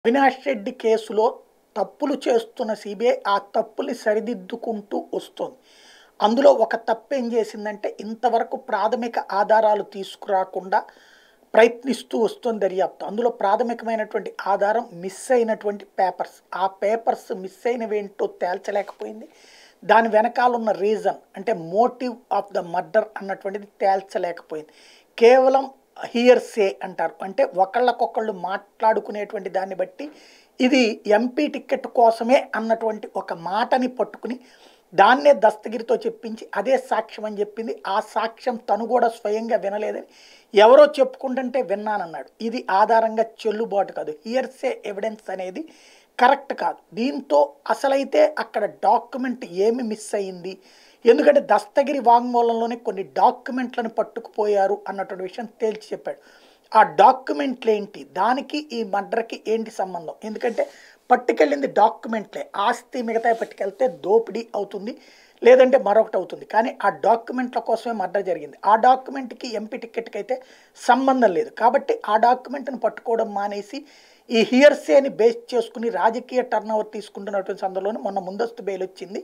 అవినాష్ రెడ్డి కేసులో తప్పులు చేస్తున్న సిబిఐ ఆ తప్పుల్ని సరిదిద్దుకుంటూ వస్తోంది అందులో ఒక తప్పు ఏం చేసిందంటే ఇంతవరకు ప్రాథమిక ఆధారాలు తీసుకురాకుండా ప్రయత్నిస్తూ వస్తుంది దర్యాప్తు అందులో ప్రాథమికమైనటువంటి ఆధారం మిస్ అయినటువంటి పేపర్స్ ఆ పేపర్స్ మిస్ అయినవేంటో తేల్చలేకపోయింది దాని వెనకాల ఉన్న రీజన్ అంటే మోటివ్ ఆఫ్ ద మర్డర్ అన్నటువంటిది తేల్చలేకపోయింది కేవలం హియర్ సే అంటారు అంటే ఒకళ్ళకొకళ్ళు మాట్లాడుకునేటువంటి దాన్ని బట్టి ఇది ఎంపీ టికెట్ కోసమే అన్నటువంటి ఒక మాటని పట్టుకుని దాన్నే దస్తగిరితో చెప్పించి అదే సాక్ష్యం అని చెప్పింది ఆ సాక్ష్యం తను కూడా స్వయంగా వినలేదని ఎవరో చెప్పుకుంటుంటే విన్నానన్నాడు ఇది ఆధారంగా చెల్లుబాటు కాదు హియర్సే ఎవిడెన్స్ అనేది కరెక్ట్ కాదు దీంతో అసలైతే అక్కడ డాక్యుమెంట్ ఏమి మిస్ అయింది ఎందుకంటే దస్తగిరి వాంగ్మూలంలోనే కొన్ని డాక్యుమెంట్లను పట్టుకుపోయారు అన్నటువంటి విషయం తేల్చి చెప్పాడు ఆ డాక్యుమెంట్లు ఏంటి దానికి ఈ మర్డర్కి ఏంటి సంబంధం ఎందుకంటే పట్టుకెళ్ళింది డాక్యుమెంట్లే ఆస్తి మిగతా పట్టుకెళ్తే దోపిడీ అవుతుంది లేదంటే మరొకటి అవుతుంది కానీ ఆ డాక్యుమెంట్ల కోసమే మర్డర్ జరిగింది ఆ డాక్యుమెంట్కి ఎంపీ టికెట్కి అయితే సంబంధం లేదు కాబట్టి ఆ డాక్యుమెంట్ని పట్టుకోవడం మానేసి ఈ హియర్సేని బేస్ చేసుకుని రాజకీయ టర్న్ ఓవర్ తీసుకుంటున్నటువంటి సందర్భంలోనే మొన్న ముందస్తు బెయిల్ వచ్చింది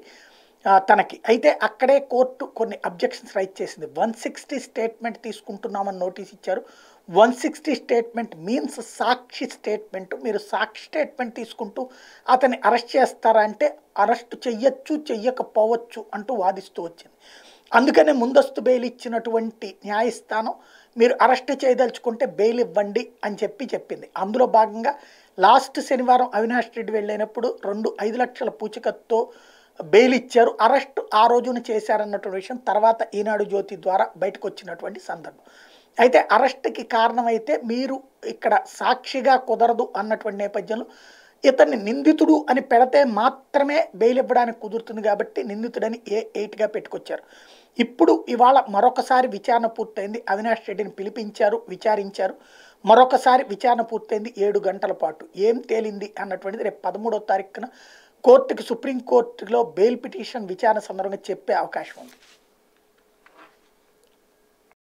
తనకి అయితే అక్కడే కోర్టు కొన్ని అబ్జెక్షన్స్ రైట్ చేసింది వన్ సిక్స్టీ స్టేట్మెంట్ తీసుకుంటున్నామని నోటీస్ ఇచ్చారు వన్ సిక్స్టీ స్టేట్మెంట్ మీన్స్ సాక్షి స్టేట్మెంట్ మీరు సాక్షి స్టేట్మెంట్ తీసుకుంటూ అతన్ని అరెస్ట్ చేస్తారా అంటే అరెస్ట్ చెయ్యొచ్చు చెయ్యకపోవచ్చు అంటూ వాదిస్తూ వచ్చింది అందుకనే ముందస్తు బెయిల్ ఇచ్చినటువంటి న్యాయస్థానం మీరు అరెస్ట్ చేయదలుచుకుంటే బెయిల్ ఇవ్వండి అని చెప్పి చెప్పింది అందులో భాగంగా లాస్ట్ శనివారం అవినాష్ రెడ్డి వెళ్ళినప్పుడు రెండు ఐదు లక్షల పూచికత్తో బెయిల్ ఇచ్చారు అరెస్ట్ ఆ రోజున చేశారన్నటువంటి విషయం తర్వాత ఈనాడు జ్యోతి ద్వారా బయటకు వచ్చినటువంటి సందర్భం అయితే అరెస్ట్కి కారణమైతే మీరు ఇక్కడ సాక్షిగా కుదరదు అన్నటువంటి నేపథ్యంలో ఇతన్ని నిందితుడు అని పెడితే మాత్రమే బెయిల్ ఇవ్వడానికి కుదురుతుంది కాబట్టి నిందితుడని ఏ ఎయిట్గా పెట్టుకొచ్చారు ఇప్పుడు ఇవాళ మరొకసారి విచారణ పూర్తయింది అవినాష్ రెడ్డిని పిలిపించారు విచారించారు మరొకసారి విచారణ పూర్తయింది ఏడు గంటల పాటు ఏం తేలింది అన్నటువంటిది రేపు పదమూడవ తారీఖున కోర్టుకి సుప్రీంకోర్టులో బెయిల్ పిటిషన్ విచారణ సందర్భంగా చెప్పే అవకాశం ఉంది